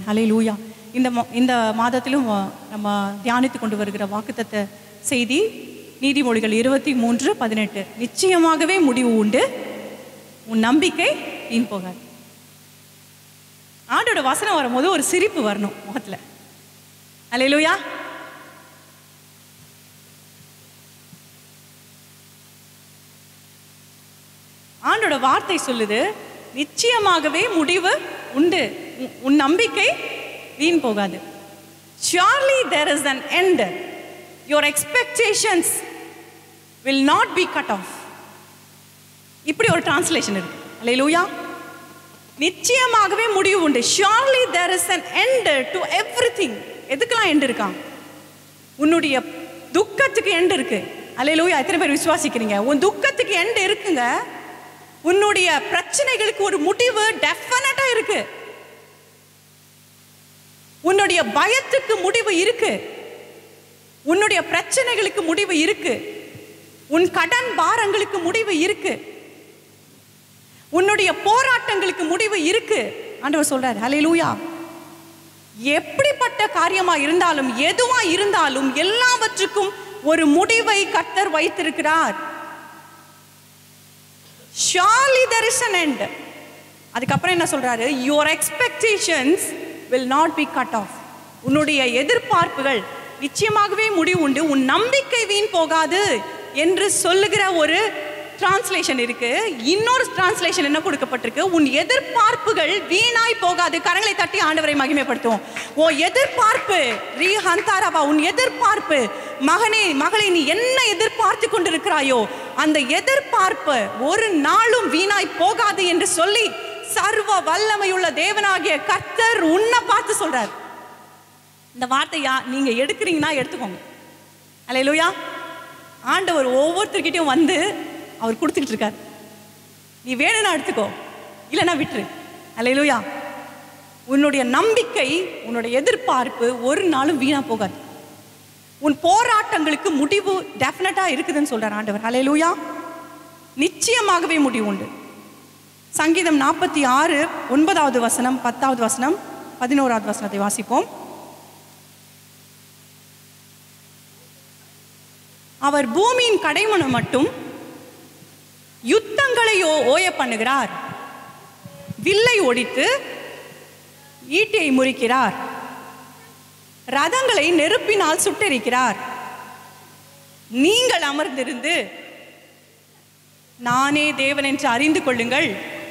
ஹலே லூயா இந்த மா- இந்த மாதத்திலும் அஹ், நம்ம தியானித்து கொண்டு வருகிற வாக்குத்தத்த செய்தி நீதிமொழிகள் இருபத்தி மூன்று பதினெட்டு நிச்சயமாகவே முடிவு உண்டு உன் நம்பிக்கை வீண் போகாது ஆண்டோட வசனம் வரும்போது ஒரு சிரிப்பு வரணும் முகத்துல அல்லேலூயா ஆண்டோட வார்த்தை சொல்லுது நிச்சயமாகவே முடிவு உண்டு உன்- உன் நம்பிக்கை வீண் போகாது surely there is an end your expectations will not be cut off இப்படி ஒரு டிரான்ஸ்லேஷன் இருக்கு அல்லேலூயா நிச்சயமாகவே முடிவு உண்டு surely there is an end to everything எதுக்கெல்லாம் எண்ட் இருக்கா உன்னுடைய துக்கத்துக்கு எண்ட் இருக்கு அல்லேலூயா எத்தனை பேர் விசுவாசிக்கிறீங்க உன் துக்கத்துக்கு எண்ட் இருக்குங்க உன்னுடைய பிரச்சனைகளுக்கு ஒரு முடிவு டெஃபினட்டா இருக்கு உன்னுடைய பயத்துக்கு முடிவு இருக்கு உன்னுடைய பிரச்சனைகளுக்கு முடிவு இருக்கு உன் கடன் பாரங்களுக்கு முடிவு இருக்கு உன்னுடைய போராட்டங்களுக்கு முடிவு இருக்கு ஆண்டவர் சொல்றாரு ஹalleluya எப்படிப்பட்ட காரியமா இருந்தாலும் எதுவா இருந்தாலும் எல்லாவற்றுக்கும் ஒரு முடிவை கர்த்தர் வைத்திருக்கிறார் surely there is an end அதுக்கப்புறம் என்ன சொல்றாரு your expectations will not be cut off உன்னுடைய எதிர்பார்ப்புகள் நிச்சயமாகவே முடிவு உண்டு உன் நம்பிக்கை வீண் போகாது என்று சொல்லுகிற ஒரு டிரான்ஸ்லேஷன் இருக்கு இன்னொரு டிரான்ஸ்லேஷன் என்ன கொடுக்கப்பட்டிருக்கு உன் எதிர்பார்ப்புகள் வீணாய் போகாது கரங்களை தட்டி ஆண்டவரை மகிமைப்படுத்துவோம் ஓ எதிர்பார்ப்பு ரீ ஹந்தாராவா உன் எதிர்பார்ப்பு மகனே மகளை நீ என்ன எதிர்பார்த்து கொண்டிருக்கிறாயோ அந்த எதிர்பார்ப்பு ஒரு நாளும் வீணாய் போகாது என்று சொல்லி சர்வ வல்லமையுள்ள தேவனாகிய கர்த்தர் உன்னை பார்த்து சொல்றார் இந்த வார்த்தையா நீங்க எடுக்கிறீங்கன்னா எடுத்துக்கோங்க அல்லேலூயா ஆண்டவர் ஒவ்வொருத்தர்கிட்டயும் வந்து அவர் கொடுத்துக்கிட்டு இருக்கார் நீ வேணும்னா எடுத்துக்கோ இல்லைன்னா விட்டுரு அல்லேலூயா உன்னுடைய நம்பிக்கை உன்னுடைய எதிர்பார்ப்பு ஒரு நாளும் வீணா போகாது உன் போராட்டங்களுக்கு முடிவு டெஃபினட்டா இருக்குதுன்னு சொல்றார் ஆண்டவர் ஹalleluya நிச்சயமாகவே முடிவு உண்டு சங்கீதம் நாற்பத்தி ஆறு ஒன்பதாவது வசனம் பத்தாவது வசனம் பதினோராவது வசனத்தை வாசிப்போம் அவர் பூமியின் கடைமணம் மட்டும் யுத்தங்களை ஓ- ஓய பண்ணுகிறார் வில்லை ஒடித்து ஈட்டியை முறிக்கிறார் ரதங்களை நெருப்பினால் சுட்டெரிக்கிறார் நீங்கள் அமர்ந்திருந்து நானே தேவன் என்று அறிந்து கொள்ளுங்கள்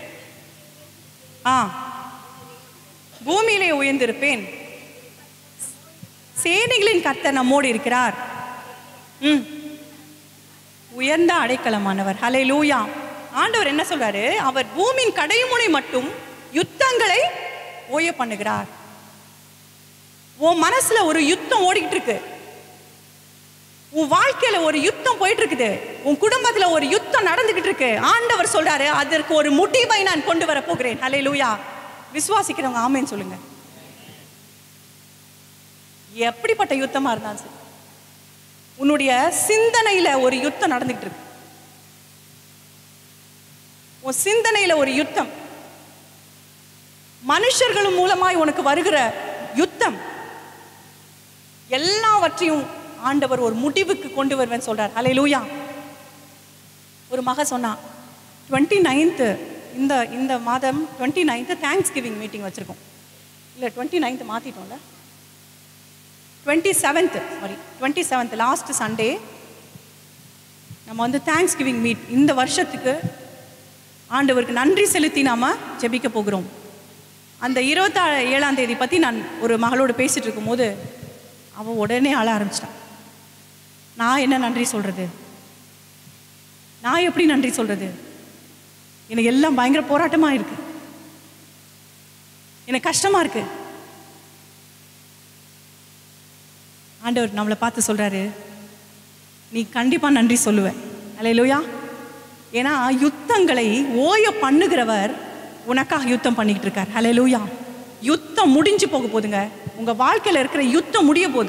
ஆ பூமியிலே உயர்ந்திருப்பேன் சேனைகளின் கர்த்தர் நம்மோடு இருக்கிறார் ம் உயர்ந்த அடைக்கலமானவர் ஹலே லூயா ஆண்டவர் என்ன சொல்றாரு அவர் பூமியின் கடைமுனை மட்டும் யுத்தங்களை ஓய பண்ணுகிறார் உன் மனசுல ஒரு யுத்தம் ஓடிக்கிட்டு இருக்கு உன் வாழ்க்கையில ஒரு யுத்தம் போயிட்டு இருக்குது உன் குடும்பத்துல ஒரு யுத்தம் நடந்துகிட்டு இருக்கு ஆண்டவர் சொல்றாரு அதற்கு ஒரு முடிவை நான் கொண்டு வர போகிறேன் ஹலே லூயா விசுவாசிக்கிறவங்க ஆமேன்னு சொல்லுங்க எப்படிப்பட்ட யுத்தமா இருந்தாலும் சரி உன்னுடைய சிந்தனையில ஒரு யுத்தம் நடந்துகிட்டு இருக்கு உன் சிந்தனையில ஒரு யுத்தம் மனுஷர்கள் மூலமாய் உனக்கு வருகிற யுத்தம் எல்லாவற்றையும் ஆண்டவர் ஒரு முடிவுக்கு கொண்டு வருவேன் சொல்றார் ஹalleluya ஒரு மக சொன்னா டுவெண்ட்டி நைன்த்து இந்த இந்த மாதம் twenty ninth thanksgiving meeting வச்சுருக்கோம் இல்லை டுவெண்ட்டி நைன்த்து மாற்றிட்டோம்ல twenty seventh sorry twenty seventh last Sunday நம்ம வந்து தேங்க்ஸ் கிவிங் மீட் இந்த வருஷத்துக்கு ஆண்டவருக்கு நன்றி செலுத்தி நாம ஜெபிக்க போகிறோம் அந்த இருபத்தா ஏழாம் தேதி பற்றி நான் ஒரு மகளோடு பேசிட்டு இருக்கும்போது அவள் உடனே அழ ஆரம்பிச்சிட்டான் நான் என்ன நன்றி சொல்கிறது நான் எப்படி நன்றி சொல்கிறது எனக்கு எல்லாம் பயங்கர போராட்டமாக இருக்கு எனக்கு கஷ்டமாக இருக்கு ஆண்டவர் நம்மளை பார்த்து சொல்றாரு நீ கண்டிப்பா நன்றி சொல்லுவ அல்லேலூயா ஏன்னா யுத்தங்களை ஓய பண்ணுகிறவர் உனக்காக யுத்தம் பண்ணிக்கிட்டு இருக்கார் ஹalleluya யுத்தம் முடிஞ்சு போக போகுதுங்க உங்க வாழ்க்கையில இருக்கிற யுத்தம் முடிய போகுது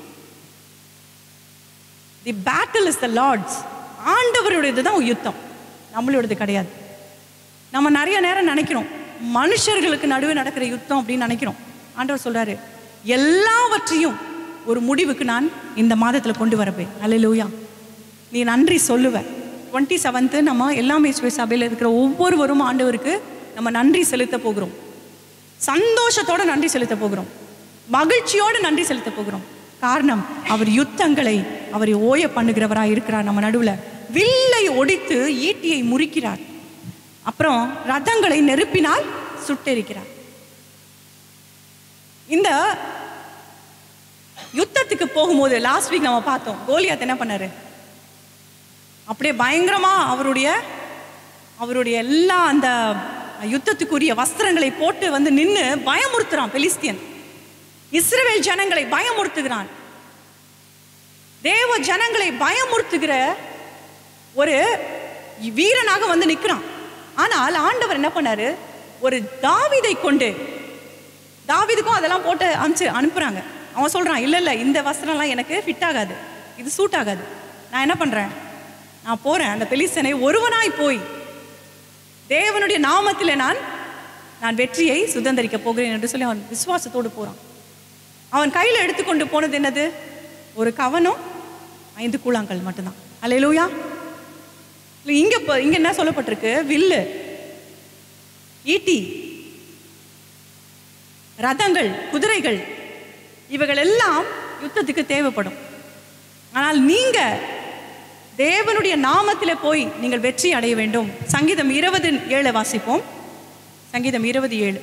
the battle is the Lord's ஆண்டவருடையது தான் யுத்தம் நம்மளோடது கிடையாது நம்ம நிறைய நேரம் நினைக்கிறோம் மனுஷர்களுக்கு நடுவே நடக்கிற யுத்தம் அப்படின்னு நினைக்கிறோம் ஆண்டவர் சொல்றாரு எல்லாவற்றையும் ஒரு முடிவுக்கு நான் இந்த மாதத்தில் கொண்டு வரப்பேன் அல்லேலூயா நீ நன்றி சொல்லுவ டுவெண்ட்டி செவன்த்து நம்ம எல்லாமே சபையில் இருக்கிற ஒவ்வொருவரும் ஆண்டவருக்கு நம்ம நன்றி செலுத்த போகிறோம் சந்தோஷத்தோட நன்றி செலுத்த போகிறோம் மகிழ்ச்சியோடு நன்றி செலுத்த போகிறோம் காரணம் அவர் யுத்தங்களை அவரை ஓய பண்ணுகிறவராய் இருக்கிறார் நம்ம நடுவுல வில்லை ஒடித்து ஈட்டியை முறிக்கிறார் அப்புறம் ரதங்களை நெருப்பினால் சுட்டெரிக்கிறார் இந்த யுத்தத்துக்கு போகும்போது லாஸ்ட் வீக் நம்ம பார்த்தோம் கோலியாத் என்ன பண்ணாரு அப்படியே பயங்கரமா அவருடைய அவருடைய எல்லா அந்த யுத்தத்துக்குரிய வஸ்திரங்களை போட்டு வந்து நின்று பயமுறுத்துறான் பெலிஸ்தியன் இஸ்ரவேல் ஜனங்களை பயமுறுத்துகிறான் தேவ ஜனங்களை பயமுறுத்துகிற ஒரு வீரனாக வந்து நிற்கிறான் ஆனால் ஆண்டவர் என்ன பண்ணாரு ஒரு தாவீதை கொண்டு தாவீதுக்கும் அதெல்லாம் போட்டு அனுப்பிச்சு அனுப்புறாங்க அவன் சொல்றான் இல்ல இல்ல இந்த வஸ்திரம்லாம் எனக்கு ஃபிட் ஆகாது இது சூட் ஆகாது நான் என்ன பண்றேன் நான் போறேன் அந்த பெலிஸ்தனை ஒருவனாய் போய் தேவனுடைய நாமத்தில் நான் நான் வெற்றியை சுதந்திரிக்க போகிறேன் என்று சொல்லி அவன் விசுவாசத்தோடு போறான் அவன் கையில் எடுத்துக்கொண்டு போனது என்னது ஒரு கவனம் ஐந்து கூழாங்கல் மட்டும்தான் அல்லேலூயா இல்ல இங்க ப- இங்க என்ன சொல்லப்பட்டிருக்கு வில்லு ஈட்டி ரதங்கள் குதிரைகள் இவைகள் எல்லாம் யுத்தத்துக்கு தேவைப்படும் ஆனால் நீங்க தேவனுடைய நாமத்தில் போய் நீங்கள் வெற்றி அடைய வேண்டும் சங்கீதம் இருபது ஏழு வாசிப்போம் சங்கீதம் இருபது ஏழு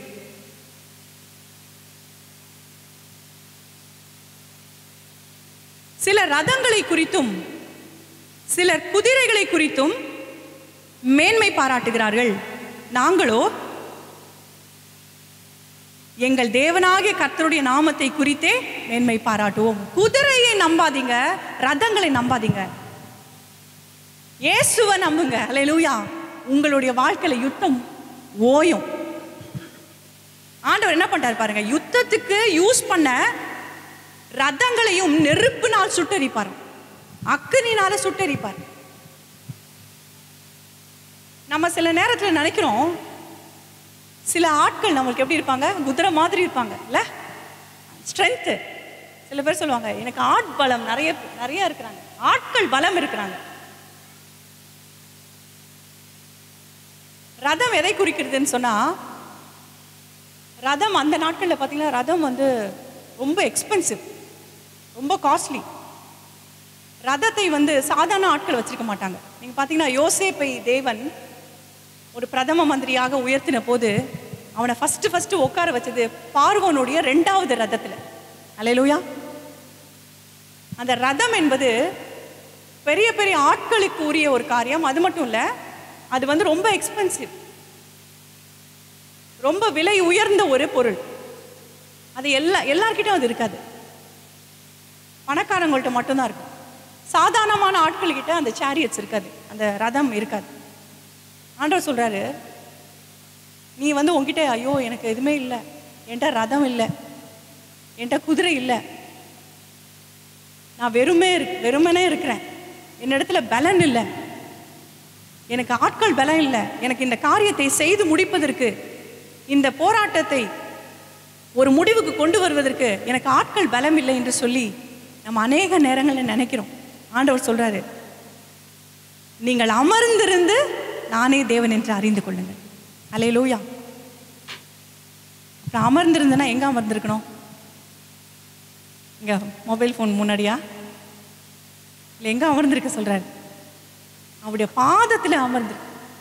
சில ரதங்களை குறித்தும் சிலர் குதிரைகளை குறித்தும் மேன்மை பாராட்டுகிறார்கள் நாங்களோ எங்கள் தேவனாகிய கர்த்தருடைய நாமத்தை குறித்தே மேன்மை பாராட்டுவோம் குதிரையை நம்பாதீங்க ரதங்களை நம்பாதீங்க இயேசுவை நம்புங்க அல்லேலூயா உங்களுடைய வாழ்க்கையில யுத்தம் ஓயும் ஆண்டவர் என்ன பண்றாரு பாருங்க யுத்தத்துக்கு யூஸ் பண்ண ரதங்களையும் நெருப்பினால் சுட்டரிப்பார் அக்கினினால சுட்டரிப்பார் நம்ம சில நேரத்தில் நினைக்கிறோம் சில ஆட்கள் நம்மளுக்கு எப்படி இருப்பாங்க குதிரை மாதிரி இருப்பாங்க இல்ல ஸ்ட்ரென்த்து சில பேர் சொல்லுவாங்க எனக்கு ஆட் பலம் நிறைய நிறைய இருக்கிறாங்க ஆட்கள் பலம் இருக்கிறாங்க ரதம் எதை குறிக்கிறதுன்னு சொன்னா ரதம் அந்த நாட்களில் பார்த்தீங்கன்னா ரதம் வந்து ரொம்ப எக்ஸ்பென்சிவ் ரொம்ப காஸ்ட்லி ரதத்தை வந்து சாதாரண ஆட்கள் வச்சிருக்க மாட்டாங்க நீங்க பார்த்தீங்கன்னா யோசேப்பை தேவன் ஒரு பிரதம மந்திரியாக உயர்த்தின போது அவனை ஃபர்ஸ்ட் ஃபர்ஸ்ட் உட்கார வச்சது பார்வோனுடைய ரெண்டாவது ரதத்துல அல்லேலூயா அந்த ரதம் என்பது பெரிய பெரிய ஆட்களுக்கு உரிய ஒரு காரியம் அது மட்டும் இல்ல அது வந்து ரொம்ப எக்ஸ்பென்சிவ் ரொம்ப விலை உயர்ந்த ஒரு பொருள் அது எல்லா எல்லார்கிட்டயும் அது இருக்காது பணக்காரங்கள்ட்ட மட்டும்தான் இருக்கும் சாதாரணமான ஆட்கள்கிட்ட அந்த சேரியட்ஸ் இருக்காது அந்த ரதம் இருக்காது ஆண்டவர் சொல்றாரு நீ வந்து உன்கிட்ட ஐயோ எனக்கு எதுவுமே இல்லை என்கிட்ட ரதம் இல்லை என்கிட்ட குதிரை இல்லை நான் வெறுமே இருக்கு வெறுமனே இருக்கிறேன் என்னிடத்துல பலன் இல்லை எனக்கு ஆட்கள் பலம் இல்லை எனக்கு இந்த காரியத்தை செய்து முடிப்பதற்கு இந்த போராட்டத்தை ஒரு முடிவுக்கு கொண்டு வருவதற்கு எனக்கு ஆட்கள் பலம் இல்லை என்று சொல்லி நம்ம அநேக நேரங்களில் நினைக்கிறோம் ஆண்டவர் சொல்றாரு நீங்கள் அமர்ந்திருந்து நானே தேவன் என்று அறிந்து கொள்ளுங்கள் அலையலூயா அப்புறம் அமர்ந்திருந்தனா எங்க அமர்ந்திருக்கணும் இங்க மொபைல் ஃபோன் முன்னாடியா இல்லை எங்க அமர்ந்திருக்க சொல்றாரு அவருடைய பாதத்துல அமர்ந்து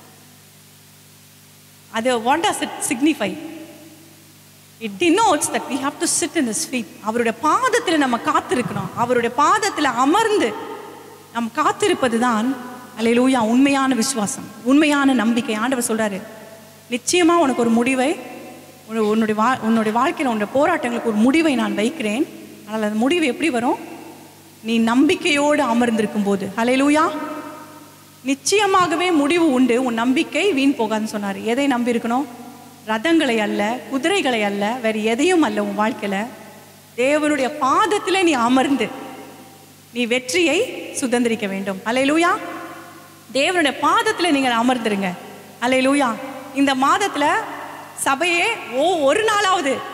அது what does it signify it denotes that we have to sit in his feet அவருடைய பாதத்தில் நம்ம காத்திருக்கணும் அவருடைய பாதத்தில் அமர்ந்து நாம் காத்திருப்பது தான் அல்லேலூயா உண்மையான விசுவாசம் உண்மையான நம்பிக்கை ஆண்டவர் சொல்றாரு நிச்சயமா உனக்கு ஒரு முடிவை உன்னு- உன்னுடைய வா உன்னுடைய வாழ்க்கையில் உன்னுடைய போராட்டங்களுக்கு ஒரு முடிவை நான் வைக்கிறேன் ஆனால் அந்த முடிவு எப்படி வரும் நீ நம்பிக்கையோடு அமர்ந்திருக்கும் போது ஹalleluya நிச்சயமாகவே முடிவு உண்டு உன் நம்பிக்கை வீண் போகாதுன்னு சொன்னார் எதை நம்பி இருக்கணும் ரதங்களை அல்ல குதிரைகளை அல்ல வேற எதையும் அல்ல உன் வாழ்க்கையில தேவனுடைய பாதத்தில் நீ அமர்ந்து நீ வெற்றியை சுதந்திரிக்க வேண்டும் அல்லேலூயா தேவனுடைய பாதத்தில் நீங்கள் அமர்ந்துருங்க அல்லேலூயா இந்த மாதத்துல சபையே ஓ ஒரு நாளாவது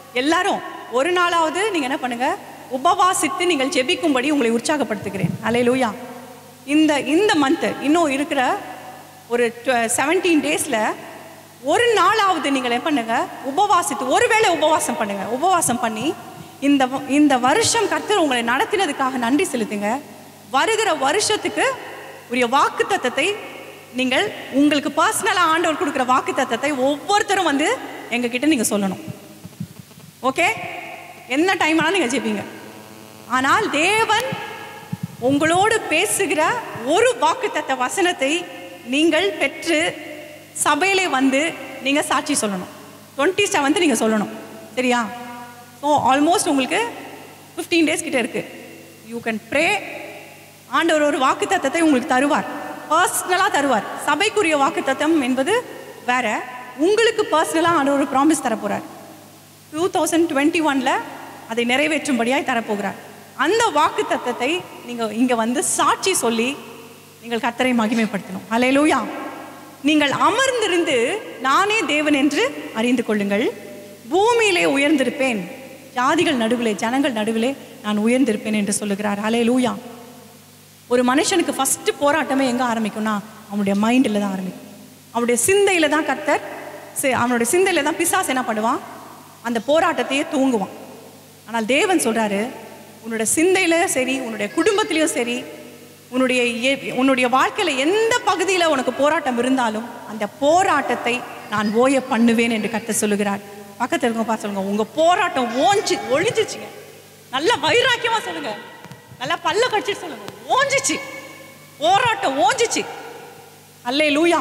எல்லாரும் ஒரு நாளாவது நீங்க என்ன பண்ணுங்க உபவாசித்து நீங்கள் ஜெபிக்கும்படி உங்களை உற்சாகப்படுத்துகிறேன் அல்லேலூயா இந்த இந்த மந்த் இன்னும் இருக்கிற ஒரு செவன்டீன் டேஸில் ஒரு நாளாவது நீங்கள் என்ன பண்ணுங்க உபவாசித்து ஒருவேளை உபவாசம் பண்ணுங்க உபவாசம் பண்ணி இந்த வ- இந்த வருஷம் கர்த்தர் உங்களை நடத்தினதுக்காக நன்றி செலுத்துங்க வருகிற வருஷத்துக்கு உரிய வாக்கு தத்தத்தை நீங்கள் உங்களுக்கு பர்சனலாக ஆண்டவர் கொடுக்குற வாக்கு தத்தத்தை ஒவ்வொருத்தரும் வந்து எங்ககிட்ட நீங்கள் சொல்லணும் ஓகே என்ன டைம் ஆனாலும் நீங்கள் ஜெபிங்க ஆனால் தேவன் உங்களோடு பேசுகிற ஒரு வாக்குத்தத்த வசனத்தை நீங்கள் பெற்று சபையிலே வந்து நீங்கள் சாட்சி சொல்லணும் டுவெண்ட்டி செவன்த்து நீங்கள் சொல்லணும் சரியா ஸோ ஆல்மோஸ்ட் உங்களுக்கு ஃபிஃப்டீன் டேஸ் கிட்ட இருக்கு யூ கேன் ப்ரே ஆண்டவர் ஒரு வாக்குத்தத்தத்தை உங்களுக்கு தருவார் பர்சனலாக தருவார் சபைக்குரிய வாக்குத்தத்தம் என்பது வேற உங்களுக்கு பர்சனலாக ஆண்டவர் ஒரு ப்ராமிஸ் தரப்போகிறார் டூ தௌசண்ட் டுவெண்ட்டி ஒனில் அதை நிறைவேற்றும்படியாய் தரப்போகிறார் அந்த வாக்கு தத்தத்தை நீங்கள் இங்கே வந்து சாட்சி சொல்லி நீங்கள் கர்த்தரை மகிமைப்படுத்தணும் அல்லேலூயா நீங்கள் அமர்ந்திருந்து நானே தேவன் என்று அறிந்து கொள்ளுங்கள் பூமியிலே உயர்ந்திருப்பேன் ஜாதிகள் நடுவிலே ஜனங்கள் நடுவிலே நான் உயர்ந்திருப்பேன் என்று சொல்லுகிறார் அல்லேலூயா ஒரு மனுஷனுக்கு ஃபர்ஸ்ட் போராட்டமே எங்கே ஆரம்பிக்கும்னா அவனுடைய மைண்டில் தான் ஆரம்பிக்கும் அவனுடைய சிந்தையில் தான் கர்த்தர் சரி அவனுடைய சிந்தையில் தான் பிசாசு என்ன பண்ணுவான் அந்த போராட்டத்தையே தூங்குவான் ஆனால் தேவன் சொல்றாரு உன்னோட சிந்தையில சரி உன்னுடைய குடும்பத்திலையும் சரி உன்னுடைய எ- உன்னுடைய வாழ்க்கையில எந்த பகுதியில் உனக்கு போராட்டம் இருந்தாலும் அந்த போராட்டத்தை நான் ஓய பண்ணுவேன் என்று கர்த்தர் சொல்லுகிறார் பக்கத்தில் இருக்கவங்க பார்த்து சொல்லுங்க உங்க போராட்டம் ஓஞ்சி ஒழிஞ்சிச்சுங்க நல்லா வைராக்கியமா சொல்லுங்க நல்லா பல்ல கடிச்சிட்டு சொல்லுங்க ஓஞ்சிச்சு போராட்டம் ஓஞ்சிச்சு அல்லே லூயா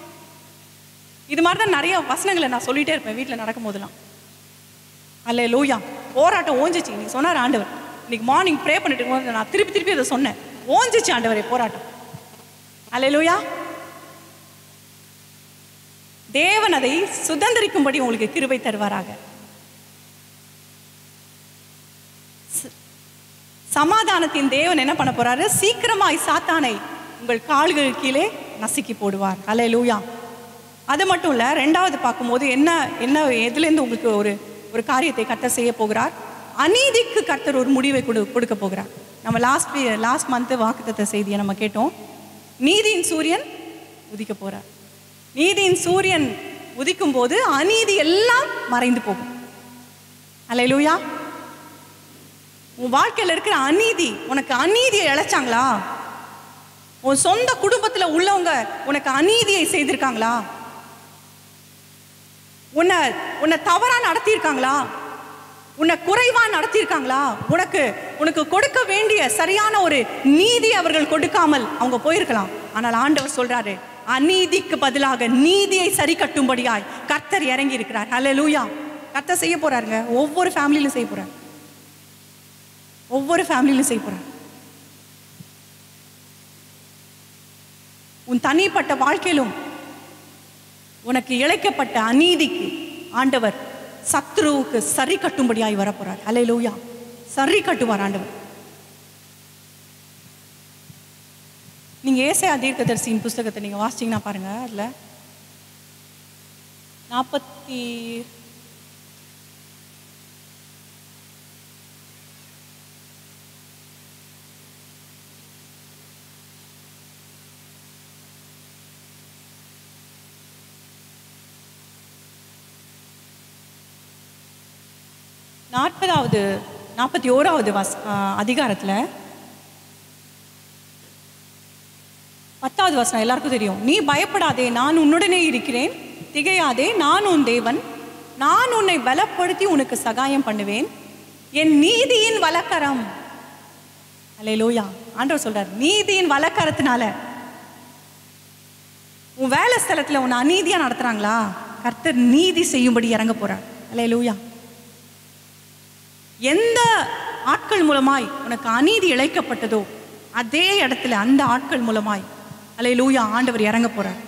இது மாதிரி தான் நிறைய வசனங்களை நான் சொல்லிட்டே இருப்பேன் வீட்டில் நடக்கும் போதெல்லாம் அல்லே லூயா போராட்டம் ஓஞ்சிச்சு இன்னைக்கு சொன்னார் ஆண்டவர் இன்னைக்கு மார்னிங் ப்ரே பண்ணிட்டு இருக்கும்போது நான் திருப்பி திருப்பி அதை சொன்னேன் ஓஞ்சிச்சு ஆண்டவரே போராட்டம் அல்லே லூயா தேவன் அதை சுதந்திரிக்கும்படி உங்களுக்கு கிருபை தருவாராக ச- சமாதானத்தின் தேவன் என்ன பண்ண போறாரு சீக்கிரமாய் சாத்தானை உங்கள் கால்கள் கீழே நசுக்கி போடுவார் அல்லே லூயா அது மட்டும் இல்லை ரெண்டாவது பார்க்கும்போது என்ன என்ன எதுலேருந்து உங்களுக்கு ஒரு ஒரு காரியத்தை கர்த்தர் செய்ய போகிறார் அநீதிக்கு கர்த்தர் ஒரு முடிவை கொடு கொடுக்க போகிறார் நம்ம லாஸ்ட் லாஸ்ட் மந்த்து வாக்குத்தத்த செய்தியை நம்ம கேட்டோம் நீதியின் சூரியன் உதிக்க போறார் நீதியின் சூரியன் உதிக்கும் போது அநீதி எல்லாம் மறைந்து போகும் அல்லேலூயா உன் வாழ்க்கையில் இருக்கிற அநீதி உனக்கு அநீதியை இழைச்சாங்களா உன் சொந்த குடும்பத்தில் உள்ளவங்க உனக்கு அநீதியை செய்திருக்காங்களா உன்னை உன்னை தவறா நடத்தியிருக்காங்களா உன்னை குறைவா நடத்தியிருக்காங்களா உனக்கு உனக்கு கொடுக்க வேண்டிய சரியான ஒரு நீதி அவர்கள் கொடுக்காமல் அவங்க போயிருக்கலாம் ஆனால் ஆண்டவர் சொல்றாரு அநீதிக்கு பதிலாக நீதியை சரி கட்டும்படியாய் கர்த்தர் இறங்கி இருக்கிறார் ஹalleluya கர்த்தர் செய்ய போறாருங்க ஒவ்வொரு ஃபேமிலியிலும் செய்ய போறார் ஒவ்வொரு ஃபேமிலியிலும் செய்ய போறார் உன் தனிப்பட்ட வாழ்க்கையிலும் உனக்கு இழைக்கப்பட்ட அநீதிக்கு ஆண்டவர் சத்ருவுக்கு சரி கட்டும்படியாய் வரப்போறார் அல்லேலூயா சரி கட்டுவார் ஆண்டவர் நீங்க ஏசையா தீர்க்கதரிசியின் புஸ்தகத்தை நீங்க வாசிச்சீங்கன்னா பாருங்க அதுல நாற்பத்தி நாற்பதாவது நாற்பத்தி ஓராவது வாஸ் அதிகாரத்தில் பத்தாவது வசனம் எல்லாருக்கும் தெரியும் நீ பயப்படாதே நான் உன்னுடனே இருக்கிறேன் திகையாதே நான் உன் தேவன் நான் உன்னை பலப்படுத்தி உனக்கு சகாயம் பண்ணுவேன் என் நீதியின் வலக்கரம் அல்லேலூயா ஆண்டவர் சொல்றார் நீதியின் வலக்கரத்தினால உன் வேலை ஸ்தலத்தில் உன்னை அநீதியா நடத்துறாங்களா கர்த்தர் நீதி செய்யும்படி இறங்க போறார் அல்லேலூயா எந்த ஆட்கள் மூலமாய் உனக்கு அநீதி இழைக்கப்பட்டதோ அதே இடத்துல அந்த ஆட்கள் மூலமாய் அலை லூயா ஆண்டவர் இறங்க போறார்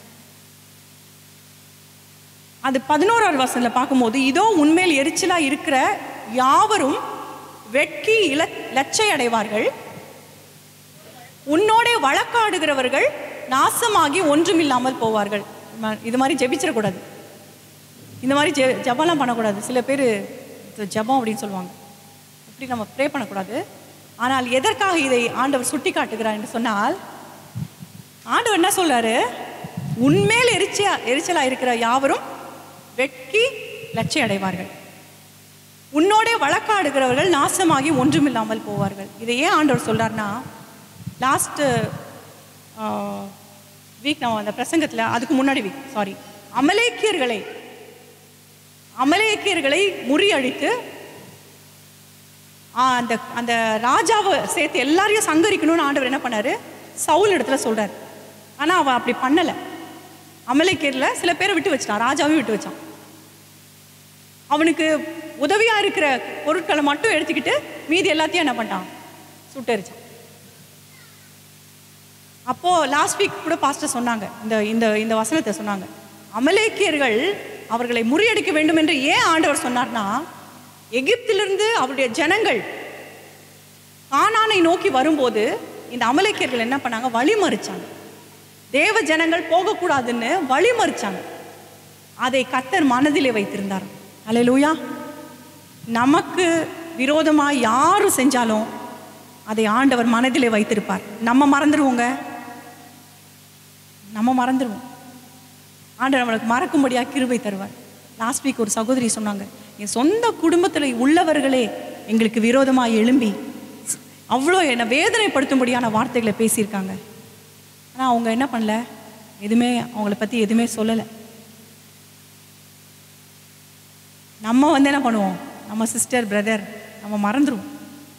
அது பதினோராவது வசனத்துல பார்க்கும்போது இதோ உண்மையில் எரிச்சலா இருக்கிற யாவரும் வெட்கி இல லட்சை அடைவார்கள் உன்னோடே வழக்காடுகிறவர்கள் நாசமாகி ஒன்றுமில்லாமல் போவார்கள் ம- இது மாதிரி ஜெபிச்சிடக்கூடாது இந்த மாதிரி ஜெ ஜபம்லாம் பண்ணக்கூடாது சில பேர் ஜெபம் அப்படின்னு சொல்லுவாங்க இப்படி நம்ம ப்ரே பண்ணக்கூடாது ஆனால் எதற்காக இதை ஆண்டவர் சுட்டி காட்டுகிறார் என்று சொன்னால் ஆண்டவர் என்ன சொல்றாரு உன்மேல் எரிச்சியா எரிச்சலா இருக்கிற யாவரும் வெட்கி லட்சிய அடைவார்கள் உன்னோடே வழக்காடுகிறவர்கள் நாசமாகி ஒன்றுமில்லாமல் போவார்கள் இதை ஏன் ஆண்டவர் சொல்றாருன்னா லாஸ்ட் வீக் நம்ம அந்த பிரசங்கத்தில் அதுக்கு முன்னாடி வீக் சாரி அமலேக்கியர்களை அமலேக்கியர்களை முறியடித்து ஆ, அந்த அந்த ராஜாவை சேர்த்து எல்லாரையும் சங்கரிக்கணும்னு ஆண்டவர் என்ன பண்ணாரு சவுல் இடத்துல சொல்றாரு ஆனா அவன் அப்படி பண்ணல அமலேக்கியர்ல சில பேரை விட்டு வச்சிட்டான் ராஜாவையும் விட்டு வச்சான் அவனுக்கு உதவியா இருக்கிற பொருட்களை மட்டும் எடுத்துக்கிட்டு மீதி எல்லாத்தையும் என்ன பண்ணிட்டான் சுட்டெரிச்சான் அப்போ லாஸ்ட் வீக் கூட பாஸ்டர் சொன்னாங்க இந்த இந்த இந்த வசனத்தை சொன்னாங்க அமலேக்கியர்கள் அவர்களை முறியடிக்க வேண்டும் என்று ஏன் ஆண்டவர் சொன்னார்னா எகிப்திலிருந்து அவருடைய ஜனங்கள் கானானை நோக்கி வரும்போது இந்த அமலேக்கியர்கள் என்ன பண்ணாங்க வழிமறிச்சாங்க தேவ ஜனங்கள் போகக்கூடாதுன்னு வழிமறிச்சாங்க அதை கத்தர் மனதிலே வைத்திருந்தார் அல்லேலூயா நமக்கு விரோதமாக யாரு செஞ்சாலும் அதை ஆண்டவர் மனதிலே வைத்திருப்பார் நம்ம மறந்துடுவோங்க நம்ம மறந்துடுவோம் ஆண்டவர் நம்மளுக்கு மறக்கும்படியாக கிருபை தருவார் லாஸ்ட் வீக் ஒரு சகோதரி சொன்னாங்க என் சொந்த குடும்பத்தில் உள்ளவர்களே எங்களுக்கு விரோதமாக எழும்பி அவ்வளோ என்னை வேதனைப்படுத்தும்படியான வார்த்தைகளை பேசியிருக்காங்க ஆனால் அவங்க என்ன பண்ணல எதுவுமே அவங்கள பற்றி எதுவுமே சொல்லலை நம்ம வந்து என்ன பண்ணுவோம் நம்ம சிஸ்டர் பிரதர் நம்ம மறந்துடுவோம்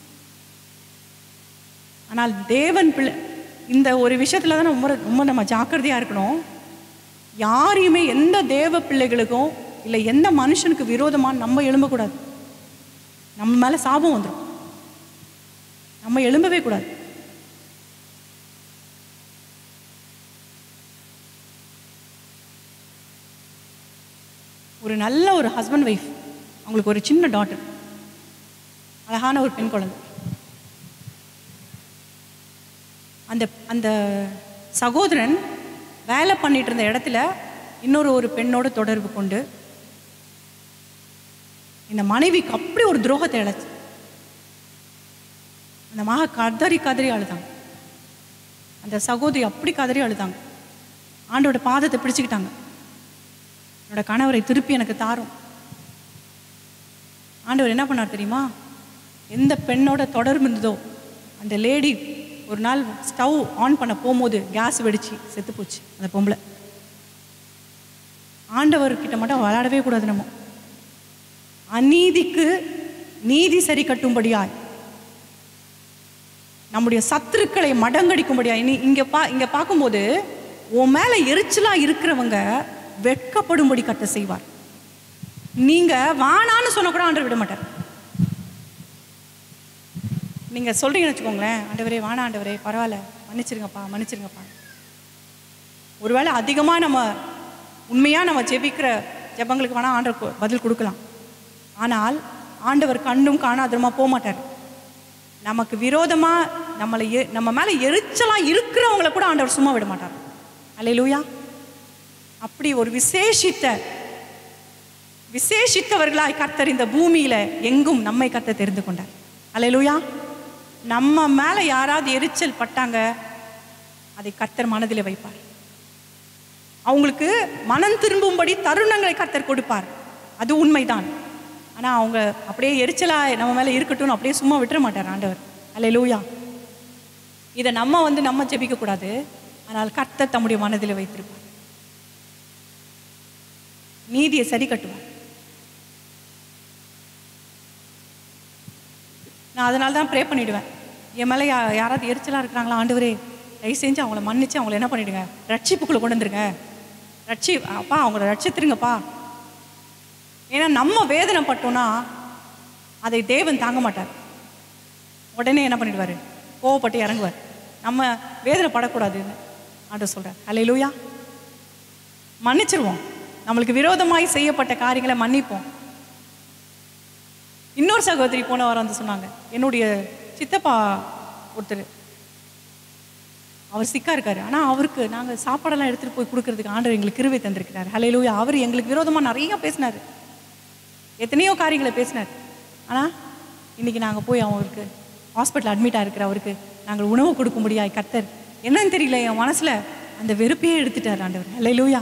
ஆனால் தேவன் பிள்ளை இந்த ஒரு விஷயத்துல தான் ரொம்ப ரொம்ப நம்ம ஜாக்கிரதையாக இருக்கணும் யாரையுமே எந்த தேவ பிள்ளைகளுக்கும் இல்லை எந்த மனுஷனுக்கு விரோதமாக நம்ம எழும்பக்கூடாது நம்ம மேலே சாபம் வந்துடும் நம்ம எழும்பவே கூடாது ஒரு நல்ல ஒரு ஹஸ்பண்ட் ஒய்ஃப் அவங்களுக்கு ஒரு சின்ன டாட்டர் அழகான ஒரு பெண் குழந்தை அந்த அந்த சகோதரன் வேலை பண்ணிட்டு இருந்த இடத்துல இன்னொரு ஒரு பெண்ணோட தொடர்பு கொண்டு இந்த மனைவிக்கு அப்படி ஒரு துரோகத்தை இழைச்சு அந்த மக கதறி கதறி அழுதாங்க அந்த சகோதரி அப்படி கதறி அழுதாங்க ஆண்டோட பாதத்தை பிடிச்சுக்கிட்டாங்க என்னோட கணவரை திருப்பி எனக்கு தாரும் ஆண்டவர் என்ன பண்ணார் தெரியுமா எந்த பெண்ணோட தொடர்பு இருந்ததோ அந்த லேடி ஒரு நாள் ஸ்டவ் ஆன் பண்ண போகும்போது கேஸ் வெடிச்சு செத்து போச்சு அந்த பொம்பளை ஆண்டவர்கிட்ட மட்டும் விளையாடவே கூடாது நம்ம அநீதிக்கு நீதி சரி கட்டும்படியாய் நம்முடைய சத்துருக்களை மடங்கடிக்கும்படியாய் நீ இங்க பா இங்க பார்க்கும்போது உன் மேல எரிச்சலா இருக்கிறவங்க வெட்கப்படும்படி கத்த செய்வார் நீங்க வானான்னு சொன்ன கூட ஆண்டவர் விட மாட்டார் நீங்க சொல்றீங்கன்னு வச்சுக்கோங்களேன் ஆண்டவரே வானா ஆண்டவரே பரவாயில்ல மன்னிச்சிருங்கப்பா மன்னிச்சிருங்கப்பா ஒருவேளை அதிகமா நம்ம உண்மையா நம்ம ஜெபிக்கிற ஜெபங்களுக்கு வேணா ஆண்டவர் கு- பதில் கொடுக்கலாம் ஆனால் ஆண்டவர் கண்டும் காணாதமா போக மாட்டார் நமக்கு விரோதமா நம்மளை எ- நம்ம மேல எரிச்சலா இருக்கிறவங்கள கூட ஆண்டவர் சும்மா விட மாட்டார் அல்லேலூயா அப்படி ஒரு விசேஷித்த விசேஷித்தவர்களாய் கர்த்தர் இந்த பூமியில எங்கும் நம்மை கர்த்தர் தெரிந்து கொண்டார் அல்லேலூயா நம்ம மேல யாராவது எரிச்சல் பட்டாங்க அதை கர்த்தர் மனதிலே வைப்பார் அவங்களுக்கு மனம் திரும்பும்படி தருணங்களை கர்த்தர் கொடுப்பார் அது உண்மைதான் ஆனா அவங்க அப்படியே எரிச்சலா நம்ம மேல இருக்கட்டும்னு அப்படியே சும்மா விட்டுற மாட்டார் ஆண்டவர் அல்லேலூயா இதை நம்ம வந்து நம்ம ஜெபிக்க கூடாது ஆனால் கர்த்தர் தம்முடைய மனதில் வைத்திருப்பார் நீதியை சரி கட்டுவார் நான் அதனால தான் ப்ரே பண்ணிடுவேன் என் மேலே யா யாராவது எரிச்சலாக இருக்கிறாங்களா ஆண்டவரே தயவு செஞ்சு அவங்கள மன்னிச்சு அவங்கள என்ன பண்ணிடுங்க ரட்சிப்புக்குள்ளே கொண்டு வந்துருங்க ரட்சி அப்பா அவங்கள ரட்சித்துருங்கப்பா ஏன்னா நம்ம வேதனைப்பட்டோம்னா அதை தேவன் தாங்க மாட்டார் உடனே என்ன பண்ணிடுவார் கோவப்பட்டு இறங்குவார் நம்ம வேதனைப்படக்கூடாதுன்னு ஆண்டவர் சொல்கிறார் ஹalleluya மன்னிச்சிருவோம் நம்மளுக்கு விரோதமாய் செய்யப்பட்ட காரியங்களை மன்னிப்போம் இன்னொரு சகோதரி போன வாரம் வந்து சொன்னாங்க என்னுடைய சித்தப்பா ஒருத்தர் அவர் சிக்கா இருக்காரு ஆனா அவருக்கு நாங்க சாப்பாடெல்லாம் எடுத்துட்டு போய் கொடுக்கறதுக்கு ஆண்டவர் எங்களுக்கு கிருவை தந்திருக்கிறார் ஹalleluya அவர் எங்களுக்கு விரோதமா நிறைய பேசினாரு எத்தனையோ காரியங்களை பேசினார் ஆனால் இன்னைக்கு நாங்கள் போய் அவங்களுக்கு ஹாஸ்பிட்டல் அட்மிட் ஆகிருக்கிற அவருக்கு நாங்கள் உணவு கொடுக்க முடியாது கர்த்தர் என்னன்னு தெரியல என் மனசில் அந்த வெறுப்பையே எடுத்துட்டார் ஆண்டவர் அல்லையிலூயா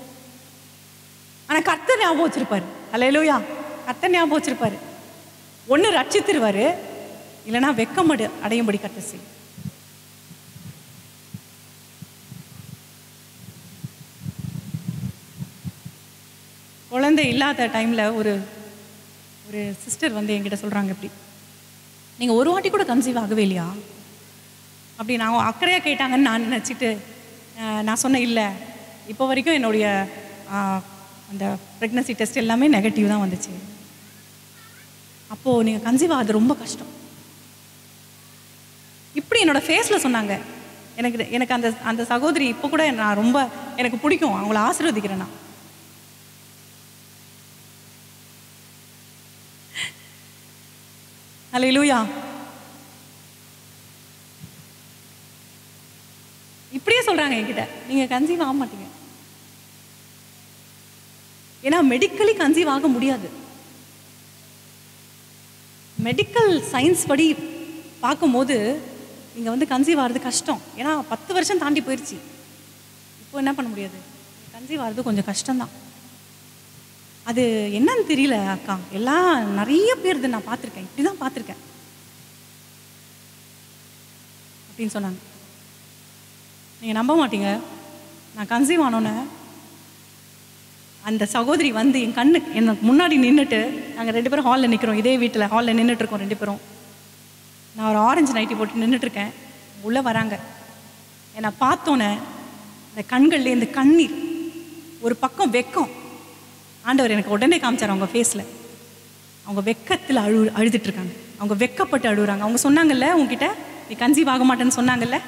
ஆனால் கர்த்தர் ஞாபகம் வச்சிருப்பாரு அல்லையிலூயா கர்த்தர் ஞாபகம் வச்சிருப்பாரு ஒன்று ரட்சித்திருவாரு இல்லைன்னா வெக்கம் அடு அடையும்படி கர்த்தர் செய்யும் குழந்தை இல்லாத டைமில் ஒரு ஒரு சிஸ்டர் வந்து என்கிட்ட சொல்கிறாங்க இப்படி நீங்கள் ஒரு வாட்டி கூட கன்சீவ் ஆகவே இல்லையா அப்படி நான் அக்கறையாக கேட்டாங்கன்னு நான் நினச்சிட்டு அஹ், நான் சொன்னேன் இல்லை இப்போ வரைக்கும் என்னுடைய அஹ், அந்த ப்ரெக்னன்சி டெஸ்ட் எல்லாமே நெகட்டிவ் தான் வந்துச்சு அப்போது நீங்கள் கன்சீவ் ஆகிறது ரொம்ப கஷ்டம் இப்படி என்னோட ஃபேஸில் சொன்னாங்க எனக்கு எனக்கு அந்த அந்த சகோதரி இப்போ கூட நான் ரொம்ப எனக்கு பிடிக்கும் அவங்கள ஆசீர்வதிக்கிறேன் நான் அல்லேலூயா இப்படியே சொல்றாங்க என்கிட்ட நீங்க கன்சீவ் ஆக மாட்டீங்க ஏன்னா மெடிக்கலி கன்சீவ் ஆக முடியாது மெடிக்கல் சயின்ஸ் படி பார்க்கும்போது நீங்கள் வந்து கன்சீவ் ஆகிறது கஷ்டம் ஏன்னா பத்து வருஷம் தாண்டி போயிடுச்சு இப்போ என்ன பண்ண முடியாது கன்சீவ் ஆகிறது கொஞ்சம் கஷ்டம்தான் அது என்னன்னு தெரியல அக்கா எல்லாம் நிறைய பேர் இதை நான் பார்த்துருக்கேன் இப்படி தான் பார்த்துருக்கேன் அப்படின்னு சொன்னாங்க நீங்கள் நம்ப மாட்டீங்க நான் கன்சீவ் ஆனோன்னே அந்த சகோதரி வந்து என் கண்ணு எனக்கு முன்னாடி நின்றுட்டு நாங்கள் ரெண்டு பேரும் ஹாலில் நிற்கிறோம் இதே வீட்டில் ஹாலில் நின்றுட்டு இருக்கோம் ரெண்டு பேரும் நான் ஒரு ஆரஞ்சு நைட்டி போட்டு நின்றுட்டு இருக்கேன் உள்ளே வராங்க என்னை பார்த்தோன்னே இந்த கண்கள்ல இந்த கண்ணீர் ஒரு பக்கம் வெக்கம் ஆண்டவர் எனக்கு உடனே காமிச்சார் அவங்க ஃபேஸில் அவங்க வெக்கத்தில் அழு அழுதுட்டு இருக்காங்க அவங்க வெக்கப்பட்டு அழுகுறாங்க அவங்க சொன்னாங்கல்ல உங்ககிட்ட நீ கன்சீவ் ஆக மாட்டேன்னு சொன்னாங்கல்ல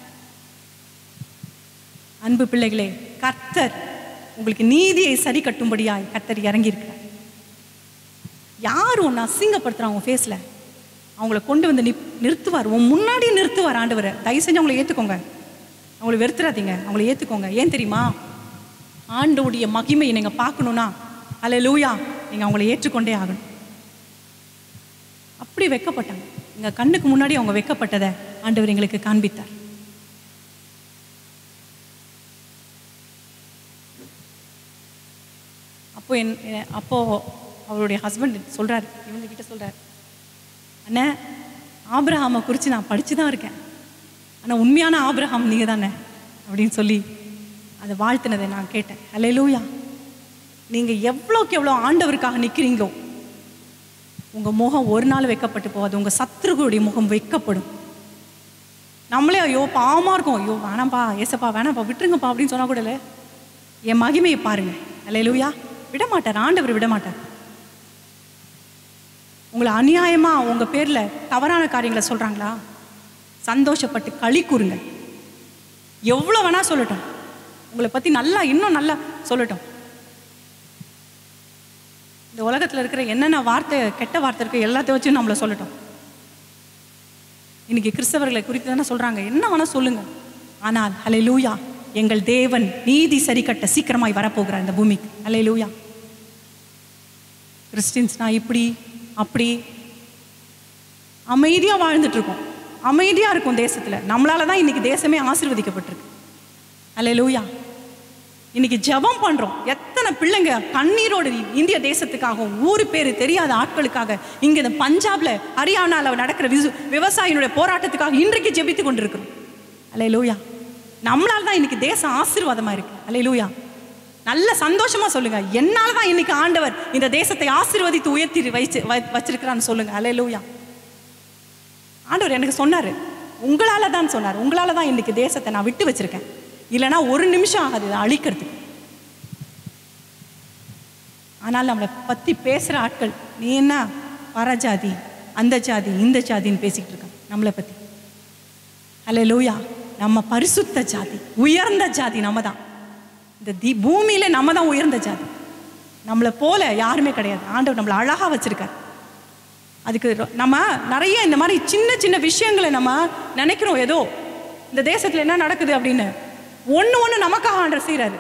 அன்பு பிள்ளைகளே கர்த்தர் உங்களுக்கு நீதியை சரி கட்டும்படியாய் கர்த்தர் இறங்கி இருக்கிறார் யார் ஒன்று அசிங்கப்படுத்துகிறான் உன் ஃபேஸில் அவங்கள கொண்டு வந்து நிப் நிறுத்துவார் உன் முன்னாடி நிறுத்துவார் ஆண்டவர் தயவு செஞ்சு அவங்கள ஏற்றுக்கோங்க அவங்கள வெறுத்துறாதீங்க அவங்கள ஏற்றுக்கோங்க ஏன் தெரியுமா ஆண்டவுடைய மகிமையை நீங்கள் பார்க்கணுன்னா அல்ல லூயா நீங்கள் அவங்கள ஏற்றுக்கொண்டே ஆகணும் அப்படி வெக்கப்பட்டாங்க எங்கள் கண்ணுக்கு முன்னாடி அவங்க வெக்கப்பட்டதை ஆண்டவர் எங்களுக்கு காண்பித்தார் அப்போ என் எ- அப்போ அவருடைய ஹஸ்பண்ட் சொல்றாரு இவங்க கிட்ட சொல்றாரு அண்ணே ஆபிரஹாமை குறித்து நான் படிச்சு தான் இருக்கேன் ஆனால் உண்மையான ஆபிரஹாம் நீங்கள் தானே அப்படின்னு சொல்லி அதை வாழ்த்தினதை நான் கேட்டேன் ஹalleluya நீங்கள் எவ்வளோக்கு எவ்வளோ ஆண்டவருக்காக நிற்கிறீங்களோ உங்கள் முகம் ஒரு நாள் வைக்கப்பட்டு போகாது உங்கள் சத்துருகளுடைய முகம் வைக்கப்படும் நம்மளே ஐயோ பாவமாக இருக்கும் ஐயோ வேணாம்ப்பா ஏசப்பா வேணாம்ப்பா விட்டுருங்கப்பா அப்படின்னு சொன்னா கூட இல்லை என் மகிமையை பாருங்க அல்லேலூயா விட மாட்டார் ஆண்டவர் விட மாட்டார் உங்களை அநியாயமா உங்க பேர்ல தவறான காரியங்களை சொல்றாங்களா சந்தோஷப்பட்டு களி கூறுங்க எவ்வளோ வேணா சொல்லட்டும் உங்களை பத்தி நல்லா இன்னும் நல்லா சொல்லட்டும் இந்த உலகத்துல இருக்கிற என்னென்ன வார்த்தை கெட்ட வார்த்தை இருக்கு எல்லாத்தையும் வச்சு நம்மளை சொல்லட்டும் இன்னைக்கு கிறிஸ்தவர்களை குறித்து தானே சொல்றாங்க என்ன வேணா சொல்லுங்க ஆனால் ஹalleluya எங்கள் தேவன் நீதி சரி கட்ட சீக்கிரமாய் வரப்போகிறார் இந்த பூமிக்கு ஹalleluya கிறிஸ்டின்ஸ்னா இப்படி அப்படி அமைதியா வாழ்ந்துட்டு இருக்கோம் அமைதியா இருக்கும் தேசத்துல நம்மளால தான் இன்னைக்கு தேசமே ஆசீர்வதிக்கப்பட்டிருக்கு ஹalleluya இன்னைக்கு ஜெபம் பண்றோம் எத்தனை பிள்ளைங்க கண்ணீரோடு இந்திய தேசத்துக்காகவும் ஊரு பேர் தெரியாத ஆட்களுக்காக இங்க இந்த பஞ்சாப்ல ஹரியானால நடக்கிற விசு விவசாயினுடைய போராட்டத்துக்காக இன்றைக்கு ஜெபித்து கொண்டிருக்கிறோம் அலே லூயா நம்மளால தான் இன்னைக்கு தேசம் ஆசீர்வாதமா இருக்கு அலே லூயா நல்ல சந்தோஷமா சொல்லுங்க என்னால தான் இன்னைக்கு ஆண்டவர் இந்த தேசத்தை ஆசீர்வதித்து உயர்த்தி வைச்சு வை- வச்சிருக்கிறான்னு சொல்லுங்க அலே லூயா ஆண்டவர் எனக்கு சொன்னாரு உங்களால தான் சொன்னார் உங்களால தான் இன்னைக்கு தேசத்தை நான் விட்டு வச்சிருக்கேன் இல்லைன்னா ஒரு நிமிஷம் ஆகாது இதை அழிக்கிறதுக்கு ஆனால் நம்மளை பத்தி பேசுற ஆட்கள் நீ என்ன பரஜாதி அந்த ஜாதி இந்த ஜாதின்னு பேசிக்கிட்டு இருக்காங்க நம்மளை பத்தி அல்ல லூயா நம்ம பரிசுத்த ஜாதி உயர்ந்த ஜாதி நம்ம தான் இந்த தி பூமியில நம்ம தான் உயர்ந்த ஜாதி நம்மளை போல யாருமே கிடையாது ஆண்டவர் நம்மளை அழகா வச்சிருக்கார் அதுக்கு ரொ- நம்ம நிறைய இந்த மாதிரி சின்ன சின்ன விஷயங்களை நம்ம நினைக்கிறோம் ஏதோ இந்த தேசத்துல என்ன நடக்குது அப்படின்னு ஒண்ணு ஒண்ணு நமக்காக ஆண்டர் செய்றாரு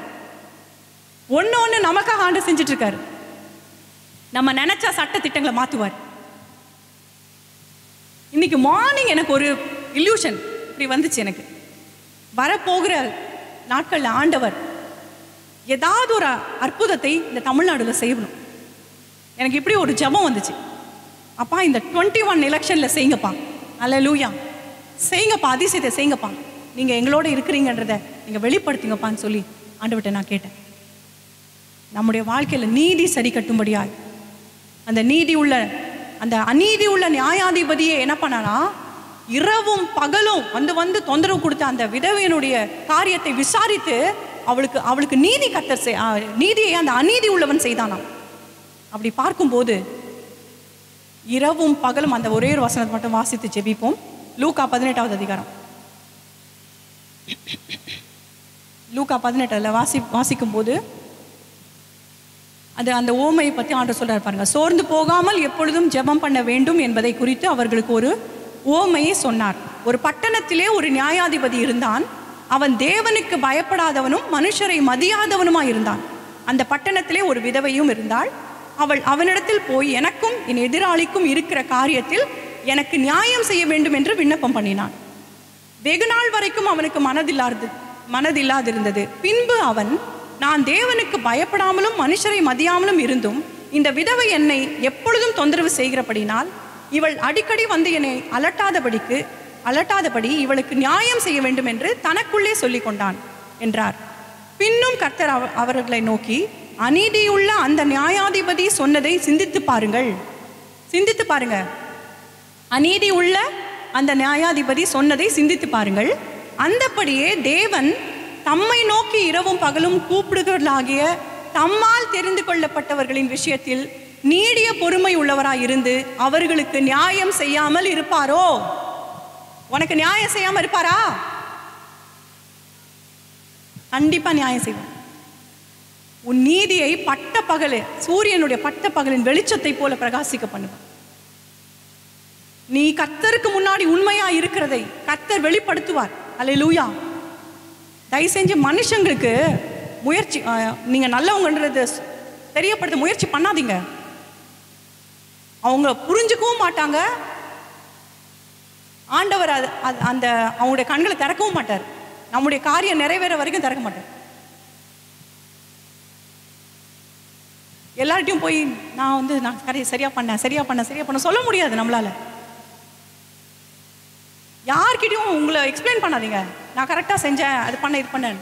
ஒண்ணு ஒண்ணு நமக்காக ஆண்டர் செஞ்சுட்டு இருக்காரு நம்ம நினைச்சா சட்ட திட்டங்களை மாத்துவார் இன்னைக்கு மார்னிங் எனக்கு ஒரு இல்யூஷன் இப்படி வந்துச்சு எனக்கு வரப்போகிற நாட்களில் ஆண்டவர் ஏதாவது ஒரு அற்புதத்தை இந்த தமிழ்நாடுல செய்யணும் எனக்கு இப்படி ஒரு ஜெபம் வந்துச்சு அப்பா இந்த டுவெண்ட்டி ஒன் எலெக்ஷனில் செய்யுங்கப்பா அல்ல லூயா செய்யுங்கப்பா அதிசயத்தை செய்யுங்கப்பா நீங்கள் எங்களோட இருக்கிறீங்கன்றத நீங்கள் வெளிப்படுத்துங்கப்பான்னு சொல்லி ஆண்டவர்கிட்ட நான் கேட்டேன் நம்முடைய வாழ்க்கையில் நீதி சரி கட்டும்படியாய் அந்த நீதி உள்ள அந்த அநீதி உள்ள நியாயாதிபதியே என்ன பண்ணானா இரவும் பகலும் வந்து வந்து தொந்தரவு கொடுத்த அந்த விதவையனுடைய காரியத்தை விசாரித்து அவளுக்கு அவளுக்கு நீதி கத்தர் செய்- ஆ, நீதியை அந்த அநீதி உள்ளவன் செய்தானாம் அப்படி பார்க்கும்போது இரவும் பகலும் அந்த ஒரே ஒரு வசனத்தை மட்டும் வாசித்து ஜெபிப்போம் லூக்கா பதினெட்டாவது அதிகாரம் லூக்கா பதினெட்டில் வாசி வாசிக்கும் போது அது அந்த ஓமையை பற்றி ஆண்டு சொல்றாரு பாருங்க சோர்ந்து போகாமல் எப்பொழுதும் ஜெபம் பண்ண வேண்டும் என்பதை குறித்து அவர்களுக்கு ஒரு ஓமையை சொன்னார் ஒரு பட்டணத்திலே ஒரு நியாயாதிபதி இருந்தான் அவன் தேவனுக்கு பயப்படாதவனும் மனுஷரை மதியாதவனுமாய் இருந்தான் அந்த பட்டணத்திலே ஒரு விதவையும் இருந்தாள் அவள் அவனிடத்தில் போய் எனக்கும் என் எதிராளிக்கும் இருக்கிற காரியத்தில் எனக்கு நியாயம் செய்ய வேண்டும் என்று விண்ணப்பம் பண்ணினான் வெகு நாள் வரைக்கும் அவனுக்கு மனதில்லாது மனதில்லாதிருந்தது பின்பு அவன் நான் தேவனுக்கு பயப்படாமலும் மனுஷரை மதியாமலும் இருந்தும் இந்த விதவை என்னை எப்பொழுதும் தொந்தரவு செய்கிறபடினால் இவள் அடிக்கடி வந்து என்னை அலட்டாதபடிக்கு அலட்டாதபடி இவளுக்கு நியாயம் செய்ய வேண்டும் என்று தனக்குள்ளே சொல்லிக் கொண்டான் என்றார் பின்னும் கர்த்தர் அவ- அவர்களை நோக்கி அநீதியுள்ள அந்த நியாயாதிபதி சொன்னதை சிந்தித்து பாருங்கள் சிந்தித்து பாருங்க அநீதி உள்ள அந்த நியாயாதிபதி சொன்னதை சிந்தித்து பாருங்கள் அந்தபடியே தேவன் தம்மை நோக்கி இரவும் பகலும் கூப்பிடுகிறவர்களாகிய தம்மால் தெரிந்து கொள்ளப்பட்டவர்களின் விஷயத்தில் நீடிய பொறுமை உள்ளவராய் இருந்து அவர்களுக்கு நியாயம் செய்யாமல் இருப்பாரோ உனக்கு நியாயம் செய்யாம இருப்பாரா கண்டிப்பா நியாயம் செய்வார் உன் நீதியை பட்ட பகலு சூரியனுடைய பட்ட பகலின் வெளிச்சத்தை போல பிரகாசிக்க பண்ணுவார் நீ கர்த்தருக்கு முன்னாடி உண்மையா இருக்கிறதை கர்த்தர் வெளிப்படுத்துவார் அல்லேலூயா தயவு செஞ்சு மனுஷங்களுக்கு முயற்சி அஹ், நீங்க நல்லவங்கன்றது தெரியப்படுத்த முயற்சி பண்ணாதீங்க அவங்க புரிஞ்சுக்கவும் மாட்டாங்க ஆண்டவர் அது அது- அந்த அவங்களுடைய கண்களை திறக்கவும் மாட்டார் நம்முடைய காரியம் நிறைவேற வரைக்கும் திறக்க மாட்டார் எல்லார்ட்டையும் போய் நான் வந்து நான் கரை சரியா பண்ணேன் சரியா பண்ணேன் சரியா பண்ண சொல்ல முடியாது நம்மளால யார்கிட்டயும் உங்களை எக்ஸ்பிளைன் பண்ணாதீங்க நான் கரெக்டாக செஞ்சேன் அது பண்ண இது பண்ணேன்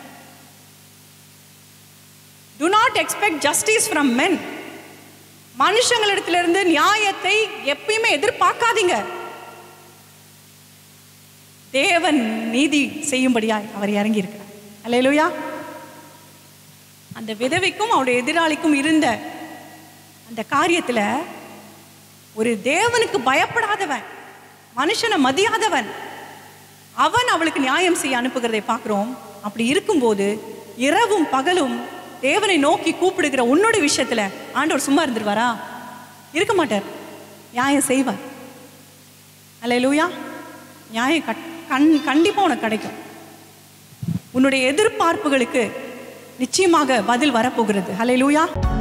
do not expect justice from men மனுஷங்களிடத்திலிருந்து நியாயத்தை எப்பயுமே எதிர்பார்க்காதீங்க தேவன் நீதி செய்யும்படியாய் அவர் இறங்கி இருக்கிறார் அல்லேலூயா அந்த விதவைக்கும் அவருடைய எதிராளிக்கும் இருந்த அந்த காரியத்துல ஒரு தேவனுக்கு பயப்படாதவன் மனுஷனை மதியாதவன் அவன் அவளுக்கு நியாயம் செய்ய அனுப்புகிறதை பார்க்கிறோம் அப்படி இருக்கும்போது இரவும் பகலும் தேவனை நோக்கி கூப்பிடுகிற உன்னோட விஷயத்துல ஆண்டவர் சும்மா இருந்துருவாரா இருக்க மாட்டார் நியாயம் செய்வார் அல்லேலூயா நியாயம் கட் கண் கண்டிப்பா உனக்கு கிடைக்கும் உன்னுடைய எதிர்பார்ப்புகளுக்கு நிச்சயமாக பதில் வரப்போகிறது ஹalleluya